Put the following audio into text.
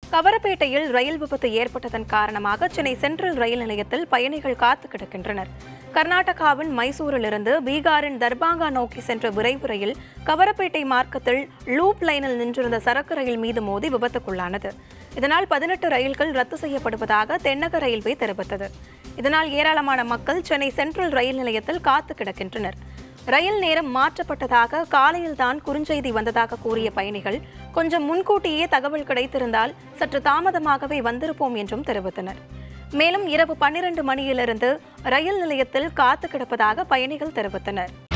கவரப்பேட்டையில் ரயில் விபத்து ஏற்பட்டதன் காரணமாக சென்னை சென்ட்ரல் ரயில் நிலையத்தில் பயணிகள் காத்து கிடக்கின்றனர் கர்நாடகாவின் மைசூரிலிருந்து பீகாரின் தர்பாங்கா நோக்கி சென்ற விரைவு ரயில் கவரப்பேட்டை மார்க்கத்தில் லூப் லைனில் நின்றிருந்த சரக்கு ரயில் மீது மோதி விபத்துக்குள்ளானது இதனால் பதினெட்டு ரயில்கள் ரத்து செய்யப்படுவதாக தென்னக ரயில்வே தெரிவித்தது இதனால் ஏராளமான மக்கள் சென்னை சென்ட்ரல் ரயில் நிலையத்தில் காத்து கிடக்கின்றனர் ரயில் நேரம் மாற்றப்பட்டதாக காலையில்தான் குறுஞ்செய்தி வந்ததாக கூறிய பயணிகள் கொஞ்சம் முன்கூட்டியே தகவல் கிடைத்திருந்தால் சற்று தாமதமாகவே வந்திருப்போம் என்றும் தெரிவித்தனர் மேலும் இரவு பன்னிரண்டு மணியிலிருந்து ரயில் நிலையத்தில் காத்து கிடப்பதாக பயணிகள் தெரிவித்தனர்